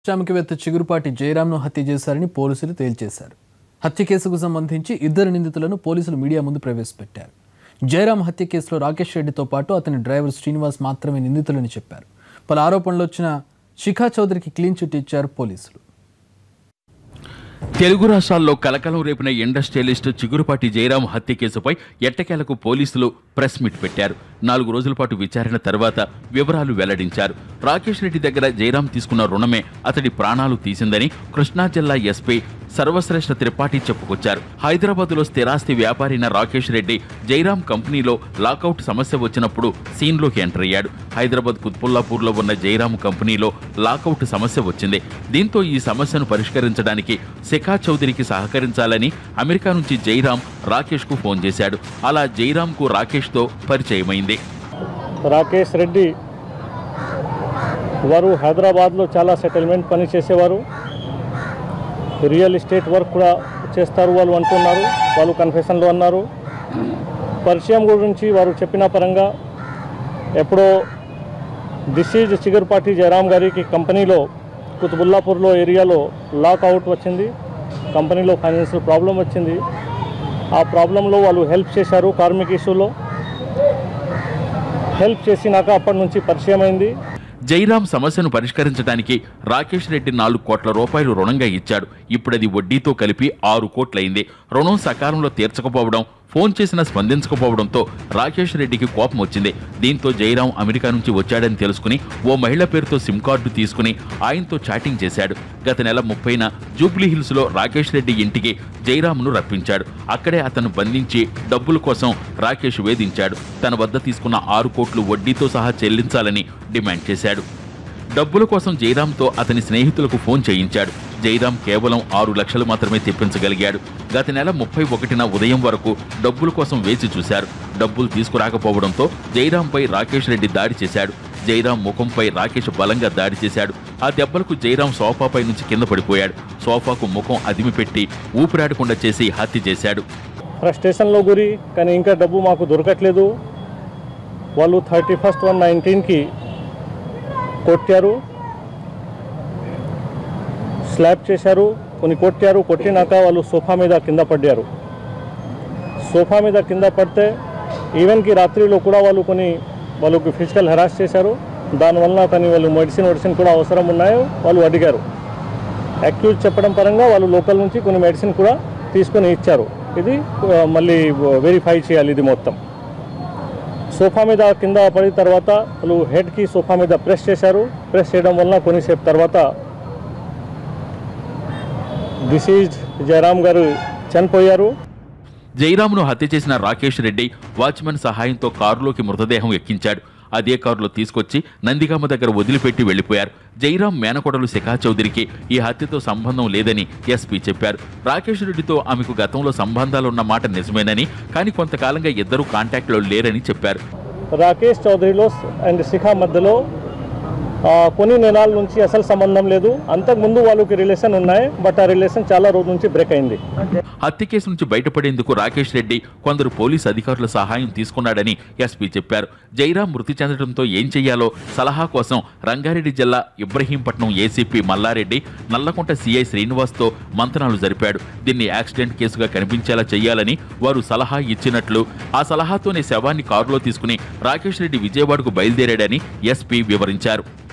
పారిశ్రామికవేత్త చిగురుపాటి జయరాంను హత్య చేశారని పోలీసులు తేల్చేశారు హత్య కేసుకు సంబంధించి ఇద్దరు నిందితులను పోలీసులు మీడియా ముందు ప్రవేశపెట్టారు జయరాం హత్య కేసులో రాకేష్ రెడ్డితో పాటు అతని డ్రైవర్ శ్రీనివాస్ మాత్రమే నిందితులని చెప్పారు పలు ఆరోపణలు వచ్చిన శిఖా చౌదరికి క్లీన్ చిట్ ఇచ్చారు పోలీసులు తెలుగు రాష్ట్రాల్లో కలకలం రేపిన ఇండస్ట్రియలిస్ట్ చిగురుపాటి జయరాం హత్య కేసుపై ఎట్టకేలకు పోలీసులు ప్రెస్ మీట్ పెట్టారు నాలుగు రోజుల పాటు విచారణ తర్వాత వివరాలు వెల్లడించారు రాకేష్ రెడ్డి దగ్గర జయరాం తీసుకున్న రుణమే అతడి ప్రాణాలు తీసిందని కృష్ణా జిల్లా ఎస్పీ సర్వశ్రేష్ఠ త్రిపాఠి చెప్పుకొచ్చారు హైదరాబాద్లో స్థిరాస్తి వ్యాపారైన రాకేష్ రెడ్డి జైరాం కంపెనీలో లాకౌట్ సమస్య వచ్చినప్పుడు సీన్లోకి ఎంటర్ అయ్యాడు హైదరాబాద్ కుత్బుల్లాపూర్లో ఉన్న జైరాం కంపెనీలో లాకౌట్ సమస్య వచ్చింది దీంతో ఈ సమస్యను పరిష్కరించడానికి శిఖా చౌదరికి సహకరించాలని అమెరికా నుంచి జైరాం రాకేష్కు ఫోన్ చేశాడు అలా జైరాంకు రాకేష్తో పరిచయమైంది రాకేష్ రెడ్డి వారు హైదరాబాద్లో చాలా సెటిల్మెంట్ పని చేసేవారు రియల్ ఎస్టేట్ వర్క్ కూడా చేస్తారు వాళ్ళు అంటున్నారు వాళ్ళు కన్ఫెషన్లో అన్నారు పరిచయం గురించి వారు చెప్పిన పరంగా ఎప్పుడో డిసీజ్ చిగురుపాటి జయరాం గారికి కంపెనీలో కుతుబుల్లాపూర్లో ఏరియాలో లాక్ అవుట్ వచ్చింది కంపెనీలో ఫైనాన్షియల్ ప్రాబ్లం వచ్చింది ఆ ప్రాబ్లంలో వాళ్ళు హెల్ప్ చేశారు కార్మిక ఇష్యూలో హెల్ప్ చేసినాక అప్పటి నుంచి పరిచయం అయింది జైరాం సమస్యను పరిష్కరించడానికి రాకేష్ రెడ్డి నాలుగు కోట్ల రూపాయలు రుణంగా ఇచ్చాడు ఇప్పుడది వడ్డీతో కలిపి ఆరు కోట్లయింది రుణం సకాలంలో తీర్చకపోవడం ఫోన్ చేసినా స్పందించకపోవడంతో రాకేష్ రెడ్డికి కోపం వచ్చింది దీంతో జైరాం అమెరికా నుంచి వచ్చాడని తెలుసుకుని ఓ మహిళ పేరుతో సిమ్ కార్డు తీసుకుని ఆయనతో చాటింగ్ చేశాడు గత నెల ముప్పైన జూబ్లీ హిల్స్లో రాకేష్ రెడ్డి ఇంటికి జైరాంను రప్పించాడు అక్కడే అతను బంధించి డబ్బుల కోసం రాకేష్ వేధించాడు తన వద్ద తీసుకున్న ఆరు కోట్లు వడ్డీతో సహా చెల్లించాలని డిమాండ్ చేశాడు డబ్బుల కోసం జైరాంతో అతని స్నేహితులకు ఫోన్ చేయించాడు జైరాం కేవలం ఆరు లక్షలు మాత్రమే తెప్పించగలిగాడు గత నెల ముప్పై ఒకటిన ఉదయం వరకు డబ్బుల కోసం వేచి చూశారు డబ్బులు తీసుకురాకపోవడంతో జైరాంపై రాకేష్ రెడ్డి దాడి చేశాడు జైరాం ముఖంపై రాకేష్ బలంగా దాడి చేశాడు ఆ దెబ్బలకు జైరాం సోఫాపై నుంచి కింద పడిపోయాడు సోఫాకు ముఖం అదిమి పెట్టి ఊపిరాడకుండా చేసి హత్య చేశాడు ఫ్రస్ట్రేషన్లో గురి కానీ ఇంకా డబ్బు మాకు దొరకట్లేదు వాళ్ళు థర్టీ ఫస్ట్ వన్ నైన్టీన్కి కొట్టారు స్లాబ్ చేశారు కొన్ని కొట్టారు కొట్టినాక వాళ్ళు సోఫా మీద కింద పడ్డారు సోఫా మీద కింద పడితే ఈవెన్కి రాత్రిలో కూడా వాళ్ళు కొన్ని వాళ్ళకి ఫిజికల్ హెరాస్ చేశారు దానివల్ల కానీ వాళ్ళు మెడిసిన్ మెడిసిన్ కూడా అవసరం ఉన్నాయో వాళ్ళు అడిగారు అక్యూజ్ చెప్పడం పరంగా వాళ్ళు లోకల్ నుంచి కొన్ని మెడిసిన్ కూడా తీసుకొని ఇచ్చారు ఇది ఆ, మళ్ళీ వెరిఫై చేయాలి ఇది మొత్తం సోఫా మీద కింద పడిన తర్వాత వాళ్ళు హెడ్కి సోఫా మీద ప్రెస్ చేశారు ప్రెస్ చేయడం వలన కొన్నిసేపు తర్వాత డిసీజ్డ్ జయరామ్ గారు చనిపోయారు జైరామును హత్య చేసిన రాకేష్ రెడ్డి వాచ్మెన్ సహాయంతో కారులోకి మృతదేహం ఎక్కించాడు అదే కారులో తీసుకొచ్చి నందిగామ దగ్గర వదిలిపెట్టి వెళ్లిపోయారు జైరాం మేనకోడలు శిఖా చౌదరికి ఈ హత్యతో సంబంధం లేదని ఎస్పీ చెప్పారు రాకేష్ రెడ్డితో ఆమెకు గతంలో సంబంధాలున్న మాట నిజమేనని కానీ కొంతకాలంగా ఇద్దరు కాంటాక్ట్లో లేరని చెప్పారు రాకేష్ చౌదరిలో అండ్ శిఖా మధ్యలో ఆ, కొన్ని నెలల నుంచి అసలు సంబంధం లేదు అంతకుముందు వాళ్ళకి రిలేషన్ ఉన్నాయి బట్ ఆ రిలేషన్ చాలా రోజు నుంచి బ్రేక్ అయింది హత్య కేసు నుంచి బయటపడేందుకు రాకేష్ రెడ్డి కొందరు పోలీసు అధికారుల సహాయం తీసుకున్నాడని ఎస్పీ చెప్పారు జైరాం మృతి చెందడంతో ఏం చెయ్యాలో సలహా కోసం రంగారెడ్డి జిల్లా ఇబ్రహీంపట్నం ఏసీపీ మల్లారెడ్డి నల్లకుంట సీఐ శ్రీనివాస్తో మంతనాలు జరిపాడు దీన్ని యాక్సిడెంట్ కేసుగా కనిపించేలా చేయాలని వారు సలహా ఇచ్చినట్లు ఆ సలహాతోనే శవాన్ని కారులో తీసుకుని రాకేష్ రెడ్డి విజయవాడకు బయలుదేరాడని ఎస్పీ వివరించారు